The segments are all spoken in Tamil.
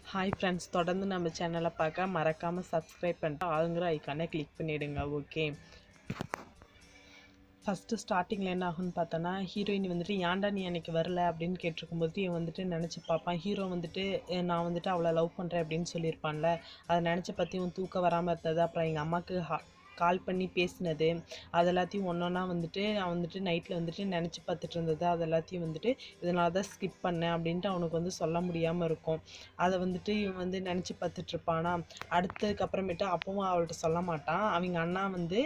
ஹாய் ஃப்ரெண்ட்ஸ் தொடர்ந்து நம்ம சேனலை பார்க்க மறக்காமல் சப்ஸ்கிரைப் பண்ணிட்டு ஆளுங்கிற ஐக்கானை கிளிக் பண்ணிவிடுங்க ஓகே ஃபஸ்ட்டு ஸ்டார்டிங்கில் என்ன ஆகும்னு பார்த்தோன்னா ஹீரோயின் வந்துட்டு ஏன்டா நீ அன்னைக்கு வரல அப்படின்னு கேட்டிருக்கும்போது இவன் வந்துட்டு நினச்சி பார்ப்பான் ஹீரோ வந்துட்டு "அஹ் நான் வந்துட்டு அவளை லவ் பண்ணுறேன் அப்படின்னு சொல்லியிருப்பான்ல அதை நினச்ச பற்றி இவன் தூக்கம் வராமல் இருந்தது அப்புறம் எங்கள் அம்மாவுக்கு ஹா கால் பண்ணி பேசினது அது எல்லாத்தையும் ஒன்றொன்னா வந்துட்டு அவன் வந்துட்டு நைட்டில் வந்துட்டு நினச்சி பார்த்துட்டு இருந்தது அது எல்லாத்தையும் வந்துட்டு இதனால தான் ஸ்கிப் பண்ணேன் அப்படின்ட்டு அவனுக்கு வந்து சொல்ல முடியாமல் இருக்கும் அதை வந்துட்டு இவன் வந்து நினச்சி பார்த்துட்டு இருப்பானா அடுத்ததுக்கு அப்புறமேட்டு அப்பவும் அவள்கிட்ட சொல்ல மாட்டான் அவங்க அண்ணா வந்து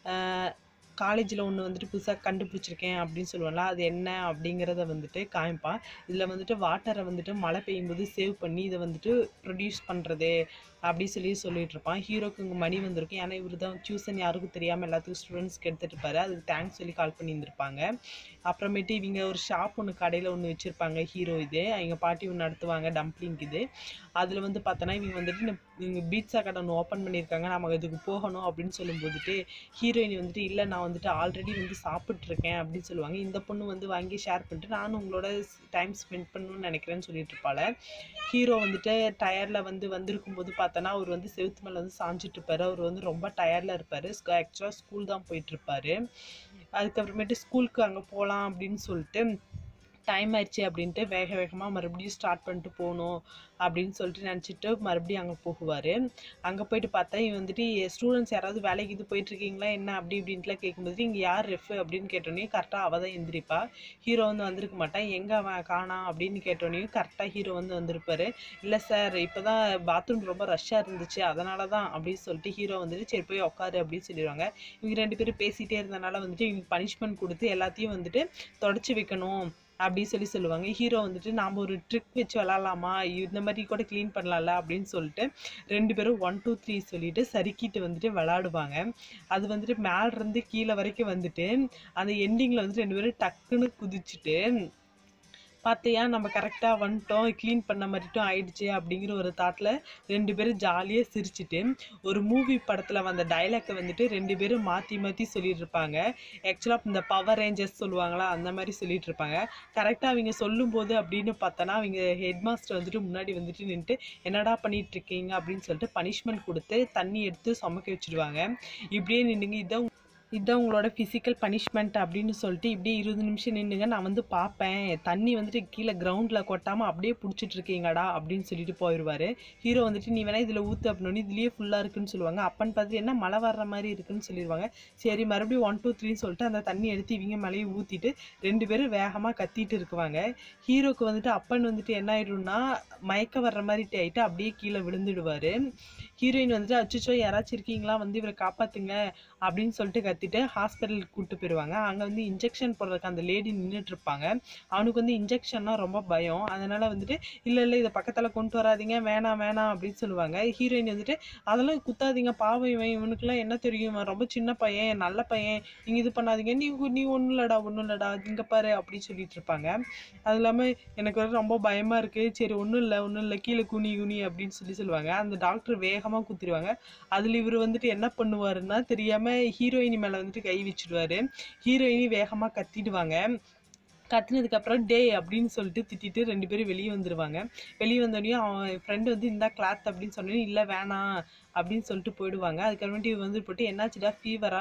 காலேஜில் ஒன்று வந்துட்டு புதுசாக கண்டுபிடிச்சிருக்கேன் அப்படின்னு சொல்லுவான்ல அது என்ன அப்படிங்கிறத வந்துட்டு காமிப்பான் இதில் வந்துட்டு வாட்டரை வந்துட்டு மழை பெய்யும்போது சேவ் பண்ணி இதை வந்துட்டு ப்ரொடியூஸ் பண்ணுறது அப்படி சொல்லி சொல்லிட்டு இருப்பான் ஹீரோக்கு இங்கே மணி வந்திருக்கும் ஏன்னா இவர் தான் டியூஷன் யாருக்கும் தெரியாமல் எல்லாத்துக்கும் ஸ்டூடெண்ட்ஸ்க்கு எடுத்துகிட்டு இருப்பாரு அதுக்கு தேங்க்ஸ் சொல்லி கால் பண்ணியிருந்திருப்பாங்க அப்புறமேட்டு இவங்க ஒரு ஷாப் ஒன்று கடையில் ஒன்று வச்சுருப்பாங்க ஹீரோ இது எங்கள் பாட்டி ஒன்று நடத்துவாங்க டம்ப்ளிங் இது அதில் வந்து பார்த்தோன்னா இவங்க வந்துட்டு இந்த- இவங்க பீட்சா கடை ஒன்று ஓப்பன் பண்ணியிருக்காங்க நம்ம இதுக்கு போகணும் அப்படின்னு சொல்லும்போதுட்டு ஹீரோயின் வந்துட்டு இல்லை நான் வந்துட்டு ஆல்ரெடி வந்து சாப்பிட்ருக்கேன் அப்படின்னு சொல்லுவாங்க இந்த பொண்ணு வந்து வாங்கி ஷேர் பண்ணிட்டு நானும் உங்களோட டைம் ஸ்பெண்ட் பண்ணணும்னு நினைக்கிறேன்னு சொல்லிட்டு இருப்பாள் ஹீரோ வந்துட்டு டயரில் வந்து வந்திருக்கும் போது பார்த்தோன்னா அவர் வந்து செவுத்து மேலே வந்து சாஞ்சிட்டு இருப்பாரு அவர் வந்து ரொம்ப டயர்டில் இருப்பார் ஆக்சுவலாக ஸ்கூல் தான் போயிட்டு இருப்பாரு அதுக்கப்புறமேட்டு ஸ்கூலுக்கு அங்கே போகலாம் அப்படின்னு சொல்லிட்டு டைம் ஆயிடுச்சு அப்படின்ட்டு வேக வேகமாக மறுபடியும் ஸ்டார்ட் பண்ணிட்டு போகணும் அப்படின்னு சொல்லிட்டு நினச்சிட்டு மறுபடியும் அங்கே போகுவார் அங்கே போயிட்டு பார்த்தா இவன் வந்துட்டு ஸ்டூடெண்ட்ஸ் யாராவது வேலைக்கு இது போயிட்டுருக்கீங்களா என்ன அப்படி இப்படின்ட்டுலாம் கேட்கும்போது இங்கே யார் ரெஃப் அப்படின்னு கேட்டோன்னே கரெக்டாக அவள் தான் எந்திரிப்பா ஹீரோ வந்து வந்திருக்க மாட்டான் எங்கே அவன் காணாம் அப்படின்னு கேட்டோன்னே கரெக்டாக ஹீரோ வந்து வந்திருப்பாரு இல்லை சார் இப்போ தான் பாத்ரூம் ரொம்ப ரஷ்ஷாக இருந்துச்சு அதனால தான் அப்படின்னு சொல்லிட்டு ஹீரோ வந்துட்டு சரி போய் உட்காரு அப்படின்னு சொல்லிடுவாங்க இவங்க ரெண்டு பேரும் பேசிகிட்டே இருந்தனால வந்துட்டு இவங்க பனிஷ்மெண்ட் கொடுத்து எல்லாத்தையும் வந்துட்டு தொடச்சி வைக்கணும் அப்படின்னு சொல்லி சொல்லுவாங்க ஹீரோ வந்துட்டு நாம் ஒரு ட்ரிக் வச்சு விளாட்லாமா இந்த மாதிரி கூட க்ளீன் பண்ணலாம்ல அப்படின்னு சொல்லிட்டு ரெண்டு பேரும் ஒன் டூ த்ரீ சொல்லிட்டு சறுக்கிட்டு வந்துட்டு விளாடுவாங்க அது வந்துட்டு மேல இருந்து கீழே வரைக்கும் வந்துட்டு அந்த எண்டிங்கில் வந்துட்டு ரெண்டு பேரும் டக்குன்னு குதிச்சுட்டு பார்த்தியா நம்ம கரெக்டாக வந்துட்டோம் க்ளீன் பண்ண மாதிரிட்டும் ஆயிடுச்சு அப்படிங்கிற ஒரு தாட்டில் ரெண்டு பேரும் ஜாலியாக சிரிச்சிட்டு ஒரு மூவி படத்தில் வந்த டைலாக்கை வந்துட்டு ரெண்டு பேரும் மாற்றி மாற்றி சொல்லிட்டு இருப்பாங்க ஆக்சுவலாக இந்த பவர் ரேஞ்சர்ஸ் சொல்லுவாங்களா அந்த மாதிரி சொல்லிட்டு இருப்பாங்க கரெக்டாக அவங்க சொல்லும்போது அப்படின்னு பார்த்தோன்னா அவங்க ஹெட் மாஸ்டர் வந்துட்டு முன்னாடி வந்துட்டு நின்றுட்டு என்னடா பண்ணிட்டு இருக்கீங்க அப்படின்னு சொல்லிட்டு பனிஷ்மெண்ட் கொடுத்து தண்ணி எடுத்து சுமக்க வச்சுடுவாங்க இப்படியே நின்றுங்க இதான் இதுதான் உங்களோட ஃபிசிக்கல் பனிஷ்மெண்ட் அப்படின்னு சொல்லிட்டு இப்படியே இருபது நிமிஷம் நின்றுங்க நான் வந்து பார்ப்பேன் தண்ணி வந்துட்டு கீழே கிரவுண்டில் கொட்டாமல் அப்படியே பிடிச்சிட்டு இருக்கீங்கடா அப்படின்னு சொல்லிட்டு போயிடுவார் ஹீரோ வந்துட்டு நீ வேணா இதில் ஊற்று அப்படின்னு இதுலேயே ஃபுல்லாக இருக்குன்னு சொல்லுவாங்க அப்பன்னு பார்த்துட்டு என்ன மழை வர்ற மாதிரி இருக்குன்னு சொல்லிடுவாங்க சரி மறுபடியும் ஒன் டூ த்ரீன்னு சொல்லிட்டு அந்த தண்ணி எடுத்து இவங்க மலையை ஊற்றிட்டு ரெண்டு பேரும் வேகமாக கத்திட்டு இருக்குவாங்க ஹீரோக்கு வந்துட்டு அப்பன் வந்துட்டு என்ன ஆயிடும்னா மயக்க வர்ற மாதிரி ஆயிட்டு அப்படியே கீழே விழுந்துடுவார் ஹீரோயின் வந்துட்டு அச்சோ யாராச்சும் இருக்கீங்களா வந்து இவரை காப்பாத்துங்க அப்படின்னு சொல்லிட்டு கத்திட்டு ஹாஸ்பிட்டலுக்கு கூப்பிட்டு போயிடுவாங்க அங்கே வந்து இன்ஜெக்ஷன் போடுறதுக்கு அந்த லேடி நின்றுட்டு இருப்பாங்க அவனுக்கு வந்து இன்ஜெக்ஷன்னா ரொம்ப பயம் அதனால வந்துட்டு இல்லை இல்லை இதை பக்கத்தில் கொண்டு வராதீங்க வேணாம் வேணாம் அப்படின்னு சொல்லுவாங்க ஹீரோயின் வந்துட்டு அதெல்லாம் குத்தாதீங்க பாவம் இவன் இவனுக்குலாம் என்ன தெரியும் இவன் ரொம்ப சின்ன பையன் நல்ல பையன் நீங்கள் இது பண்ணாதீங்க நீ நீ ஒன்றும் இல்லடா ஒன்றும் இல்லடா இங்கே பாரு அப்படின்னு சொல்லிட்டு இருப்பாங்க அது இல்லாமல் எனக்கு வந்து ரொம்ப பயமாக இருக்குது சரி ஒன்றும் இல்லை ஒன்றும் இல்லை கீழே குனி குனி அப்படின்னு சொல்லி சொல்லுவாங்க அந்த டாக்டர் வேகமாக குத்திடுவாங்க அதில் இவர் வந்துட்டு என்ன பண்ணுவாருன்னா தெரியாமல் ஹீரோயினி மேலே வந்துட்டு கை வச்சிடுவாரு ஹீரோயினி வேகமாக கத்திடுவாங்க கத்துனதுக்கப்புறம் டே அப்படின்னு சொல்லிட்டு திட்டிட்டு ரெண்டு பேரும் வெளியே வந்துடுவாங்க வெளியே வந்தோடனே அவன் ஃப்ரெண்டு வந்து இந்தா கிளாத் அப்படின்னு சொன்னோடனே இல்லை வேணாம் அப்படின்னு சொல்லிட்டு போயிடுவாங்க அதுக்கப்புறமேட்டு இவன் வந்து போட்டு என்னாச்சுடா ஃபீவரா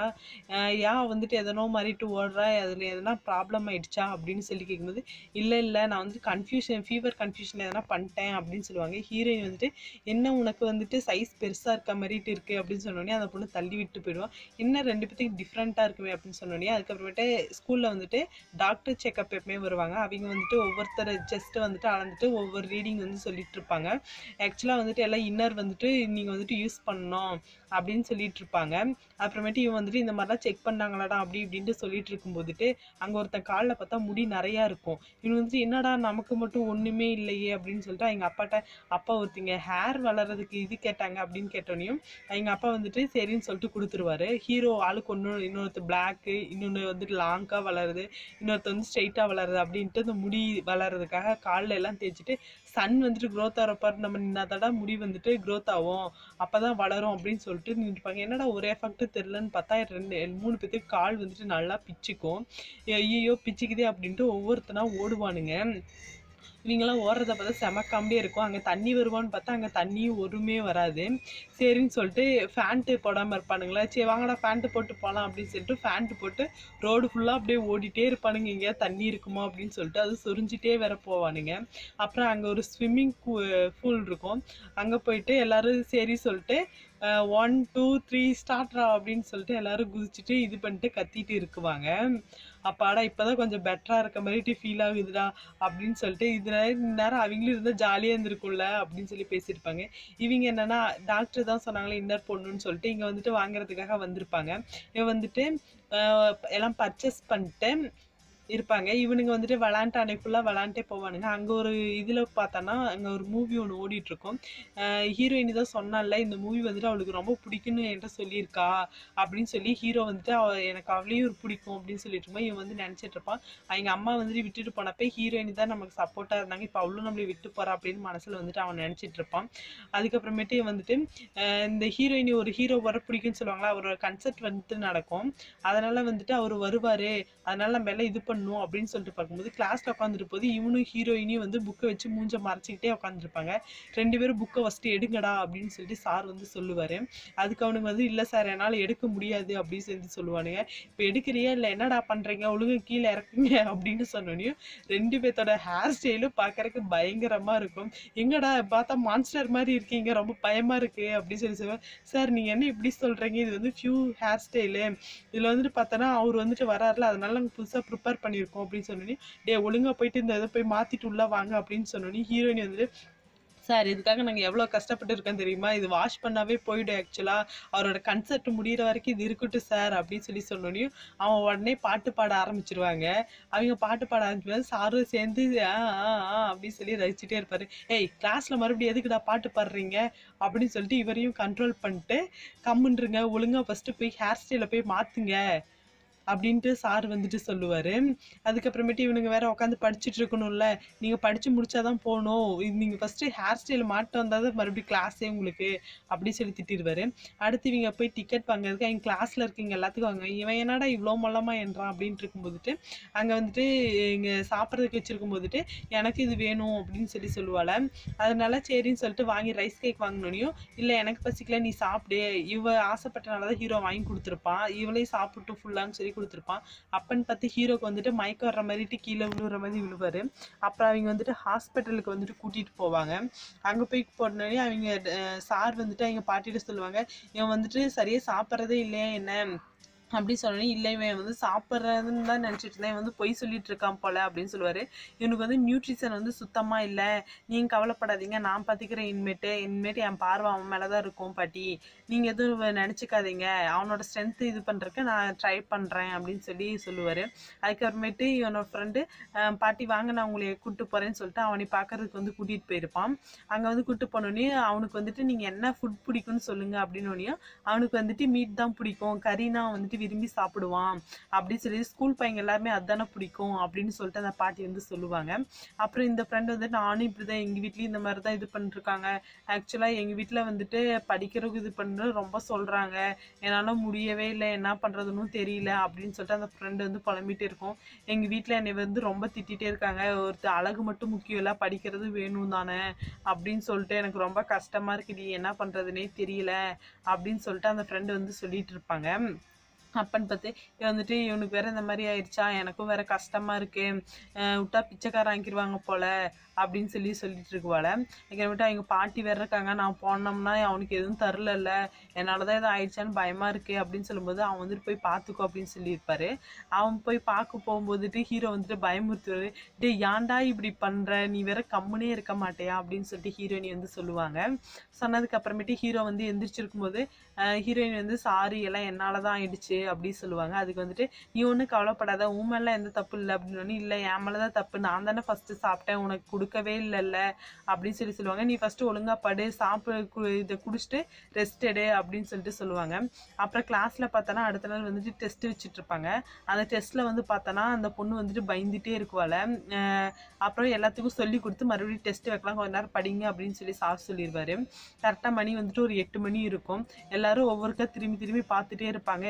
ஏன் வந்துட்டு எதனோ மாறிட்டு ஓடுறா அதில் எதனா ப்ராப்ளம் ஆயிடுச்சா அப்படின்னு சொல்லி கேட்கும்போது இல்லை இல்லை நான் வந்துட்டு கன்ஃபியூஷன் ஃபீவர் கன்ஃபியூஷன் எதனா பண்ணிட்டேன் அப்படின்னு சொல்லுவாங்க ஹீரோயின் வந்துட்டு என்ன உனக்கு வந்துட்டு சைஸ் பெருசாக இருக்க மாதிரிட்டு இருக்குது அப்படின்னு சொன்னோடனே அந்த பொண்ணு தள்ளி விட்டு போயிடுவான் என்ன ரெண்டு பேத்துக்கு டிஃப்ரெண்ட்டாக இருக்குமே அப்படின்னு சொன்னோடனே அதுக்கப்புறமேட்டு ஸ்கூலில் வந்துட்டு டாக்டர் செக்கப் எப்பவுமே வருவாங்க அவங்க வந்துட்டு ஒவ்வொருத்தர் செஸ்ட் வந்துட்டு அளந்துட்டு ஒவ்வொரு ரீடிங் வந்து சொல்லிட்டு இருப்பாங்க ஆக்சுவலாக வந்துட்டு எல்லாம் இன்னர் வந்துட்டு நீங்கள் வந்துட்டு யூஸ் பண்ணணும் அப்படின்னு சொல்லிட்டு இருப்பாங்க அப்புறமேட்டு இவன் வந்துட்டு இந்த மாதிரிலாம் செக் பண்ணாங்களாடா அப்படி இப்படின்ட்டு சொல்லிட்டு இருக்கும்போதுட்டு அங்கே ஒருத்தன் காலில் பார்த்தா முடி நிறையா இருக்கும் இவன் வந்துட்டு என்னடா நமக்கு மட்டும் ஒன்றுமே இல்லையே அப்படின்னு சொல்லிட்டு எங்கள் அப்பாட்ட அப்பா ஒருத்தங்க ஹேர் வளர்றதுக்கு இது கேட்டாங்க அப்படின்னு கேட்டோனையும் எங்கள் அப்பா வந்துட்டு சரின்னு சொல்லிட்டு கொடுத்துருவாரு ஹீரோ ஆளுக்கு ஒன்று இன்னொருத்தர் பிளாக்கு இன்னொன்று வந்துட்டு லாங்காக வளருது இன்னொருத்தர் வந்து ஸ்ட்ரைட்டாக வளருது அப்படின்ட்டு இந்த முடி வளர்றதுக்காக காலில் எல்லாம் தேய்ச்சிட்டு சன் வந்துட்டு க்ரோத் ஆகிறப்பாரு நம்ம நின்னாதாடா முடி வந்துட்டு க்ரோத் ஆகும் அப்போ தான் வளரும் அப்படின்னு சொல்லிட்டு நின்றுப்பாங்க என்னடா ஒரு எஃபெக்ட் தெரிலன்னு பார்த்தா ரெண்டு மூணு பேத்துக்கு கால் வந்துட்டு நல்லா பிச்சுக்கும் ஐயோ பிச்சுக்குதே அப்படின்ட்டு ஒவ்வொருத்தனா ஓடுவானுங்க இவங்கெல்லாம் ஓடுறத பார்த்தா செம காமெடியாக இருக்கும் அங்கே தண்ணி வருவான்னு பார்த்தா அங்கே தண்ணியும் ஒருமே வராது சரின்னு சொல்லிட்டு ஃபேண்ட்டு போடாமல் இருப்பானுங்களா சரி வாங்கடா ஃபேண்ட்டு போட்டு போகலாம் அப்படின்னு சொல்லிட்டு ஃபேண்ட்டு போட்டு ரோடு ஃபுல்லாக அப்படியே ஓடிட்டே இருப்பானுங்க எங்கேயா தண்ணி இருக்குமா அப்படின்னு சொல்லிட்டு அது சொரிஞ்சிட்டே வேற போவானுங்க அப்புறம் அங்கே ஒரு ஸ்விம்மிங் பூல் இருக்கும் அங்கே போயிட்டு எல்லாரும் சரி சொல்லிட்டு ஒன் டூ த்ரீ ஸ்டார்ட்ரா அப்படின்னு சொல்லிட்டு எல்லாரும் குதிச்சுட்டு இது பண்ணிட்டு கத்திட்டு இருக்குவாங்க அப்பாடா இப்போதான் கொஞ்சம் பெட்டரா இருக்க மாதிரி ஃபீல் ஆகுதுடா அப்படின்னு சொல்லிட்டு இதுல நேரம் அவங்களும் இருந்தால் ஜாலியாக இருந்திருக்கும்ல அப்படின்னு சொல்லி பேசியிருப்பாங்க இவங்க என்னன்னா டாக்டர் தான் சொன்னாங்களே இன்னர் பொண்ணுன்னு சொல்லிட்டு இங்கே வந்துட்டு வாங்குறதுக்காக வந்திருப்பாங்க இவன் வந்துட்டு ஆஹ் எல்லாம் பர்ச்சேஸ் பண்ணிட்டு இருப்பாங்க இவனுங்க வந்துட்டு விளாண்ட்டு அன்னைக்கு ஃபுல்லாக விளாண்டே போவானுங்க அங்கே ஒரு இதில் பார்த்தோன்னா அங்கே ஒரு மூவி ஒன்று ஓடிட்டு இருக்கும் ஹீரோயினி தான் சொன்னால இந்த மூவி வந்துட்டு அவளுக்கு ரொம்ப பிடிக்கும்னு என்கிட்ட சொல்லியிருக்கா அப்படின்னு சொல்லி ஹீரோ வந்துட்டு அவ எனக்கு அவளையும் ஒரு பிடிக்கும் அப்படின்னு சொல்லிட்டு இருக்கும்போது இவன் வந்து நினச்சிட்டு இருப்பான் அவங்க அம்மா வந்துட்டு விட்டுட்டு போனப்ப ஹீரோயினி தான் நமக்கு சப்போர்ட்டாக இருந்தாங்க இப்போ அவளும் நம்மளை விட்டு போறா அப்படின்னு மனசில் வந்துட்டு அவன் நினச்சிட்டு இருப்பான் அதுக்கப்புறமேட்டு வந்துட்டு அஹ் இந்த ஹீரோயினி ஒரு ஹீரோ வர பிடிக்கும்னு சொல்லுவாங்களா அவரோட கன்செப்ட் வந்துட்டு நடக்கும் அதனால வந்துட்டு அவர் வருவாரு அதனால நம்ம எல்லாம் இது பண்ணும் அப்படின்னு சொல்லிட்டு பார்க்கும்போது கிளாஸ்ல உட்காந்துட்டு போது இவனும் ஹீரோயினியும் வந்து புக்கை வச்சு மூஞ்ச மறைச்சிக்கிட்டே உட்காந்துருப்பாங்க ரெண்டு பேரும் புக்கை ஃபஸ்ட்டு எடுங்கடா அப்படின்னு சொல்லிட்டு சார் வந்து சொல்லுவாரு அதுக்கு அவனுக்கு வந்து இல்லை சார் என்னால் எடுக்க முடியாது அப்படின்னு சொல்லி சொல்லுவானுங்க இப்போ எடுக்கிறியா இல்லை என்னடா பண்றீங்க ஒழுங்கா கீழே இறக்குங்க அப்படின்னு சொன்னோனையும் ரெண்டு பேர்த்தோட ஹேர் ஸ்டைலும் பார்க்கறதுக்கு பயங்கரமா இருக்கும் எங்கடா பார்த்தா மான்ஸ்டர் மாதிரி இருக்கீங்க ரொம்ப பயமா இருக்கு அப்படின்னு சொல்லி சொல்லுவேன் சார் நீங்க என்ன இப்படி சொல்றீங்க இது வந்து ஃபியூ ஹேர் ஸ்டைலு இதுல வந்துட்டு பார்த்தோன்னா அவர் வந்துட்டு வராருல அதனால நாங்கள் புதுசாக ப்ரிப்பேர் பண்ணியிருக்கோம் அப்படின்னு சொன்னோன்னே டே ஒழுங்கா போயிட்டு இந்த இதை போய் மாத்திட்டு உள்ள வாங்க அப்படின்னு சொன்னோன்னே ஹீரோயின் வந்துட்டு சார் இதுக்காக நாங்கள் எவ்வளோ கஷ்டப்பட்டு இருக்கோம் தெரியுமா இது வாஷ் பண்ணாவே போயிடும் ஆக்சுவலாக அவரோட கன்சர்ட் முடியிற வரைக்கும் இது இருக்கட்டும் சார் அப்படின்னு சொல்லி சொன்னோனையும் அவன் உடனே பாட்டு பாட ஆரம்பிச்சிருவாங்க அவங்க பாட்டு பாட ஆரம்பிச்சு சாரும் சேர்ந்து ஆ ஆ ஆ அப்படின்னு சொல்லி ரசிச்சுட்டே இருப்பாரு ஏய் கிளாஸ்ல மறுபடியும் எதுக்குடா பாட்டு பாடுறீங்க அப்படின்னு சொல்லிட்டு இவரையும் கண்ட்ரோல் பண்ணிட்டு கம்முன்றுங்க ஒழுங்கா ஃபர்ஸ்ட் போய் ஹேர் ஸ்டைலை போய் மாத்துங்க அப்படின்ட்டு சார் வந்துட்டு சொல்லுவாரு அதுக்கப்புறமேட்டு இவனுங்க வேற உட்காந்து படிச்சுட்டு இருக்கணும்ல நீங்க படிச்சு முடிச்சாதான் போகணும் இது நீங்க ஃபர்ஸ்ட் ஹேர் ஸ்டைல் மாட்ட வந்தாதான் தான் மறுபடியும் கிளாஸே உங்களுக்கு அப்படி சொல்லி திட்டிடுவாரு அடுத்து இவங்க போய் டிக்கெட் வாங்குறதுக்கு அவங்க கிளாஸ்ல இருக்கீங்க எல்லாத்துக்கும் வாங்க இவன் என்னடா இவ்வளோ மொல்லமா என்றான் அப்படின்ட்டு இருக்கும்போதுட்டு அங்க வந்துட்டு இங்க சாப்பிட்றதுக்கு வச்சிருக்கும் போதுட்டு எனக்கு இது வேணும் அப்படின்னு சொல்லி சொல்லுவாள் அதனால சரின்னு சொல்லிட்டு வாங்கி ரைஸ் கேக் வாங்கினோனையும் இல்லை எனக்கு பசிக்கல நீ சாப்பிடு இவ ஆசைப்பட்டனால தான் ஹீரோ வாங்கி கொடுத்துருப்பான் இவளே சாப்பிட்டு ஃபுல்லான்னு சொல்லி கொடுத்துருப்பான் அப்பன்னு பார்த்து ஹீரோக்கு வந்துட்டு மயக்கம் வர்ற மாதிரிட்டு கீழே விழுற மாதிரி விழுவாரு அப்புறம் அவங்க வந்துட்டு ஹாஸ்பிட்டலுக்கு வந்துட்டு கூட்டிட்டு போவாங்க அங்க போய் போனோடனே அவங்க சார் வந்துட்டு அவங்க பாட்டிகிட்ட சொல்லுவாங்க இவன் வந்துட்டு சரியா சாப்பிட்றதே இல்லையா என்ன அப்படி சொன்னோன்னே இல்லை இவன் வந்து சாப்பிட்றதுன்னு தான் நினச்சிட்டு இருந்தேன் இவன் வந்து பொய் சொல்லிட்டு இருக்கான் போல அப்படின்னு சொல்லுவாரு இவனுக்கு வந்து நியூட்ரிஷன் வந்து சுத்தமா இல்லை நீங்க கவலைப்படாதீங்க நான் பார்த்துக்கிறேன் இனிமேட்டு இனிமேட்டு என் பார்வை அவன் மேலே தான் இருக்கும் பாட்டி நீங்க எதுவும் வ- நினைச்சுக்காதீங்க அவனோட ஸ்ட்ரென்த் இது பண்றதுக்கு நான் ட்ரை பண்றேன் அப்படின்னு சொல்லி சொல்லுவாரு அதுக்கப்புறமேட்டு இவனோட ஃப்ரெண்டு பாட்டி வாங்க நான் உங்களை கூட்டு போறேன்னு சொல்லிட்டு அவனை பார்க்கறதுக்கு வந்து கூட்டிட்டு போயிருப்பான் அங்க வந்து கூட்டு போனோடனே அவனுக்கு வந்துட்டு நீங்க என்ன ஃபுட் பிடிக்கும்னு சொல்லுங்க அப்படின்னோடனே அவனுக்கு வந்துட்டு மீட் தான் பிடிக்கும் கறினா வந்துட்டு விரும்பி சாப்பிடுவான் அப்படின்னு சொல்லி ஸ்கூல் பையங்க எல்லாருமே அதுதானே பிடிக்கும் அப்படின்னு சொல்லிட்டு அந்த பாட்டி வந்து சொல்லுவாங்க அப்புறம் இந்த ஃப்ரெண்ட் வந்து நானும் இப்படிதான் எங்க வீட்லயும் இந்த மாதிரி தான் இது பண்ணிருக்காங்க ஆக்சுவலா எங்க வீட்ல வந்துட்டு படிக்கிறதுக்கு இது பண்ண ரொம்ப சொல்றாங்க என்னால முடியவே இல்லை என்ன பண்றதுன்னு தெரியல அப்படின்னு சொல்லிட்டு அந்த ஃப்ரெண்டு வந்து புலம்பிட்டே இருக்கும் எங்க வீட்ல என்னை வந்து ரொம்ப திட்டிகிட்டே இருக்காங்க ஒருத்தர் அழகு மட்டும் முக்கியம் இல்லை படிக்கிறது வேணும் தானே அப்படின்னு சொல்லிட்டு எனக்கு ரொம்ப கஷ்டமா இருக்குடி என்ன பண்றதுனே தெரியல அப்படின்னு சொல்லிட்டு அந்த ஃப்ரெண்டு வந்து சொல்லிட்டு இருப்பாங்க அப்பன்னு பார்த்து இவன் வந்துட்டு இவனுக்கு வேற இந்த மாதிரி ஆயிடுச்சா எனக்கும் வேற கஷ்டமா இருக்கு அஹ் விட்டா பிச்சைக்காரன் ஆக்கிடுவாங்க போல அப்படின்னு சொல்லி சொல்லிட்டு இருக்குவாள் விட்டு அவங்க பாட்டி வேற இருக்காங்க நான் போனோம்னா அவனுக்கு எதுவும் தரலல்ல என்னாலதான் எதுவும் ஆயிடுச்சான்னு பயமா இருக்கு அப்படின்னு சொல்லும்போது அவன் வந்துட்டு போய் பார்த்துக்கோ அப்படின்னு சொல்லியிருப்பாரு அவன் போய் பார்க்க போகும்போதுட்டு ஹீரோ வந்துட்டு பயமுறுத்துவாரு டேய் ஏன்டா இப்படி பண்ற நீ வேற கம்முனே இருக்க மாட்டியா அப்படின்னு சொல்லிட்டு ஹீரோயினி வந்து சொல்லுவாங்க சொன்னதுக்கு அப்புறமேட்டு ஹீரோ வந்து எந்திரிச்சிருக்கும் போது ஹீரோயின் வந்து சாரி எல்லாம் என்னால தான் ஆயிடுச்சு அப்படின்னு சொல்லுவாங்க அதுக்கு வந்துட்டு நீ ஒன்றும் கவலைப்படாத உன் மேல எந்த தப்பு இல்லை அப்படின்னு இல்லை என் மேல தான் தப்பு நான் தானே ஃபர்ஸ்ட் சாப்பிட்டேன் உனக்கு கொடுக்கவே இல்லைல்ல அப்படின்னு சொல்லி சொல்லுவாங்க நீ ஃபர்ஸ்ட் ஒழுங்கா படு சாப்பிடு கு- இதை குடிச்சிட்டு ரெஸ்ட் எடு அப்படின்னு சொல்லிட்டு சொல்லுவாங்க அப்புறம் கிளாஸ்ல பார்த்தோன்னா அடுத்த நாள் வந்துட்டு டெஸ்ட் வச்சுட்டு இருப்பாங்க அந்த டெஸ்ட்ல வந்து பார்த்தோன்னா அந்த பொண்ணு வந்துட்டு பயந்துட்டே இருக்குவாள் அப்புறம் எல்லாத்துக்கும் சொல்லி கொடுத்து மறுபடியும் டெஸ்ட் வைக்கலாம் கொஞ்ச நேரம் படிங்க அப்படின்னு சொல்லி சார் சொல்லிடுவாரு கரெக்டாக மணி வந்துட்டு ஒரு எட்டு மணி இருக்கும் எல்லாரும் ஒவ்வொருக்கா திரும்பி திரும்பி பார்த்துட்டே இருப்பாங்க ஏன்னா இன்னைக்கு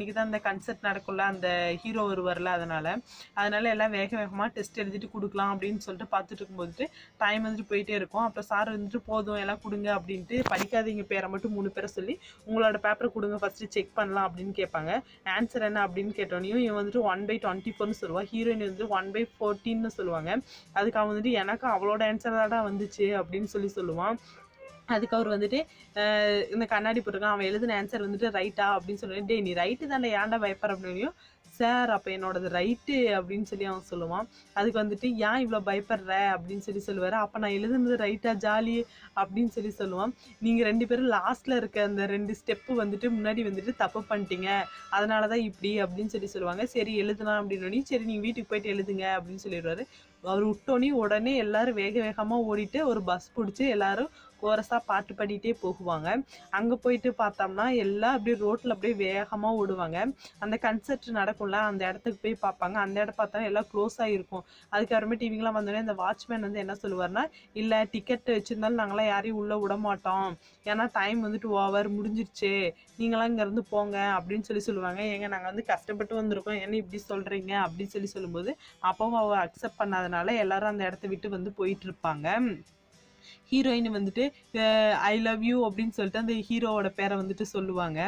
அன்றைக்கி தான் அந்த கன்சர்ட் நடக்கும்ல அந்த ஹீரோ வருவார்ல அதனால் அதனால் எல்லாம் வேக வேகமாக டெஸ்ட் எழுதிட்டு கொடுக்கலாம் அப்படின்னு சொல்லிட்டு பார்த்துட்டு இருக்கும்போது டைம் வந்துட்டு போயிட்டே இருக்கும் அப்புறம் சார் வந்துட்டு போதும் எல்லாம் கொடுங்க அப்படின்ட்டு படிக்காதீங்க பேரை மட்டும் மூணு பேரை சொல்லி உங்களோட பேப்பரை கொடுங்க ஃபஸ்ட்டு செக் பண்ணலாம் அப்படின்னு கேட்பாங்க ஆன்சர் என்ன அப்படின்னு கேட்டோனையும் இவன் வந்துட்டு ஒன் பை டுவெண்ட்டி ஃபோர்னு சொல்லுவான் ஹீரோயின் வந்து ஒன் பை ஃபோர்டீன்னு சொல்லுவாங்க அதுக்கு அவன் வந்துட்டு எனக்கு அவளோட ஆன்சர் தான் வந்துச்சு அப்படின்னு சொல்லி சொல்லுவான் அதுக்கு அவர் வந்துட்டு அஹ் இந்த கண்ணாடி போட்டிருக்கான் அவன் எழுதின ஆன்சர் வந்துட்டு ரைட்டா அப்படின்னு சொல்லுவேன் டேய் நீ ரைட்டு தானே ஏன்டா பயப்படுற அப்படின்னும் சார் அப்போ என்னோடது ரைட்டு அப்படின்னு சொல்லி அவன் சொல்லுவான் அதுக்கு வந்துட்டு ஏன் இவ்வளோ பயப்படுற அப்படின்னு சொல்லி சொல்லுவார் அப்போ நான் எழுதுனது ரைட்டா ஜாலி அப்படின்னு சொல்லி சொல்லுவான் நீங்கள் ரெண்டு பேரும் லாஸ்ட்டில் இருக்க அந்த ரெண்டு ஸ்டெப்பு வந்துட்டு முன்னாடி வந்துட்டு தப்பு பண்ணிட்டீங்க அதனால தான் இப்படி அப்படின்னு சொல்லி சொல்லுவாங்க சரி எழுதலாம் அப்படின்னு சரி நீங்கள் வீட்டுக்கு போயிட்டு எழுதுங்க அப்படின்னு சொல்லிடுவாரு அவர் விட்டோன்னே உடனே எல்லாரும் வேக வேகமாக ஓடிட்டு ஒரு பஸ் பிடிச்சி எல்லாரும் கோரஸாக பாட்டு பாடிட்டே போகுவாங்க அங்கே போயிட்டு பார்த்தோம்னா எல்லாம் அப்படியே ரோட்டில் அப்படியே வேகமாக ஓடுவாங்க அந்த கன்சர்ட் நடக்கும்ல அந்த இடத்துக்கு போய் பார்ப்பாங்க அந்த இடம் பார்த்தோன்னா எல்லாம் க்ளோஸ் ஆகிருக்கும் அதுக்கப்புறமேட்டு இவங்களாம் வந்தோடனே இந்த வாட்ச்மேன் வந்து என்ன சொல்லுவார்னா இல்லை டிக்கெட் வச்சுருந்தாலும் நாங்களாம் யாரையும் உள்ளே விட மாட்டோம் ஏன்னா டைம் வந்துட்டு ஓவர் முடிஞ்சிருச்சு நீங்களாம் இங்கேருந்து போங்க அப்படின்னு சொல்லி சொல்லுவாங்க ஏங்க நாங்கள் வந்து கஷ்டப்பட்டு வந்திருக்கோம் என்ன இப்படி சொல்கிறீங்க அப்படின்னு சொல்லி சொல்லும்போது அப்பவும் அவ அக்செப்ட் பண்ணாதனால எல்லாரும் அந்த இடத்த விட்டு வந்து போயிட்டு இருப்பாங்க ஹீரோயின் வந்துட்டு ஐ லவ் யூ அப்படின்னு சொல்லிட்டு அந்த ஹீரோவோட பேரை வந்துட்டு சொல்லுவாங்க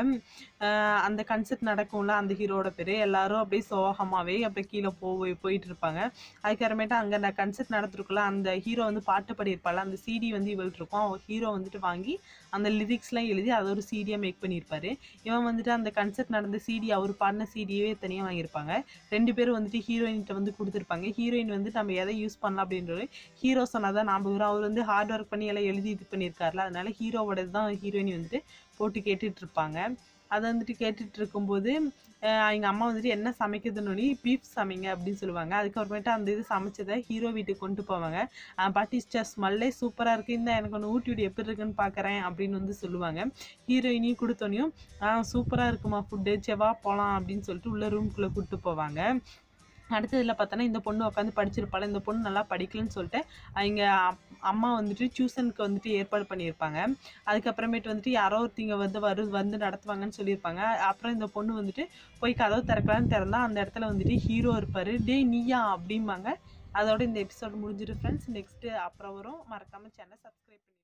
அஹ் அந்த கன்சர்ட் நடக்கும்ல அந்த ஹீரோவோட பேர் எல்லாரும் அப்படியே சோகமாகவே அப்படியே கீழே போய் போயிட்டு இருப்பாங்க அதுக்கப்புறமேட்டு அங்கே அந்த கன்சர்ட் நடத்திருக்குள்ள அந்த ஹீரோ வந்து பாட்டு பாடியிருப்பாள் அந்த சிடி வந்து இவள்கிட்ட இருக்கும் அவன் ஹீரோ வந்துட்டு வாங்கி அந்த லிரிக்ஸ்லாம் எழுதி அதை ஒரு சீடியாக மேக் பண்ணியிருப்பாரு இவன் வந்துட்டு அந்த கன்சர்ட் நடந்த சிடி அவர் பாடின சிடியவே தனியாக வாங்கியிருப்பாங்க ரெண்டு பேரும் வந்துட்டு ஹீரோயின்கிட்ட வந்து கொடுத்துருப்பாங்க ஹீரோயின் வந்து நம்ம எதை யூஸ் பண்ணலாம் அப்படின்றது ஹீரோ சொன்னதான் ஞாபகம் வரும் அவர் வந்து ஹார்ட் ஒர்க் பண்ணி எல்லாம் எழுதி இது பண்ணியிருக்காருல அதனால ஹீரோவோட தான் ஹீரோயின் வந்துட்டு போட்டு கேட்டுட்டு இருப்பாங்க அதை வந்துட்டு கேட்டுட்டு இருக்கும்போது அஹ் எங்க அம்மா வந்துட்டு என்ன சமைக்குதுன்னு பீஃப் சமைங்க அப்படின்னு சொல்லுவாங்க அதுக்கப்புறமேட்டு அந்த இது சமைச்சதை ஹீரோ வீட்டுக்கு கொண்டு போவாங்க பட் இஸ்டர் ஸ்மெல்லே சூப்பராக இருக்குது இந்த எனக்கு ஒன்று ஊட்டி விடு எப்படி இருக்குன்னு பார்க்குறேன் அப்படின்னு வந்து சொல்லுவாங்க ஹீரோயினையும் கொடுத்தோனையும் சூப்பராக இருக்குமா ஃபுட்டு செவ்வா போகலாம் அப்படின்னு சொல்லிட்டு உள்ள ரூம்குள்ளே கூப்பிட்டு போவாங்க அடுத்ததில் பார்த்தோன்னா இந்த பொண்ணு உட்காந்து படிச்சிருப்பாள் இந்த பொண்ணு நல்லா படிக்கலன்னு சொல்லிட்டு அவங்க அம்மா வந்துட்டு டியூஷனுக்கு வந்துட்டு ஏற்பாடு பண்ணியிருப்பாங்க அதுக்கப்புறமேட்டு வந்துட்டு யாரோ ஒருத்தங்க வந்து வரு வந்து நடத்துவாங்கன்னு சொல்லியிருப்பாங்க அப்புறம் இந்த பொண்ணு வந்துட்டு போய் கதவு திறக்கலான்னு திறந்தா அந்த இடத்துல வந்துட்டு ஹீரோ இருப்பார் டேய் நீயா அப்படிம்பாங்க அதோட இந்த எபிசோட் முடிஞ்சிடும் ஃப்ரெண்ட்ஸ் நெக்ஸ்ட்டு அப்புறம் வரும் மறக்காமல் சேனல் சப்ஸ்கிரைப் பண்ணி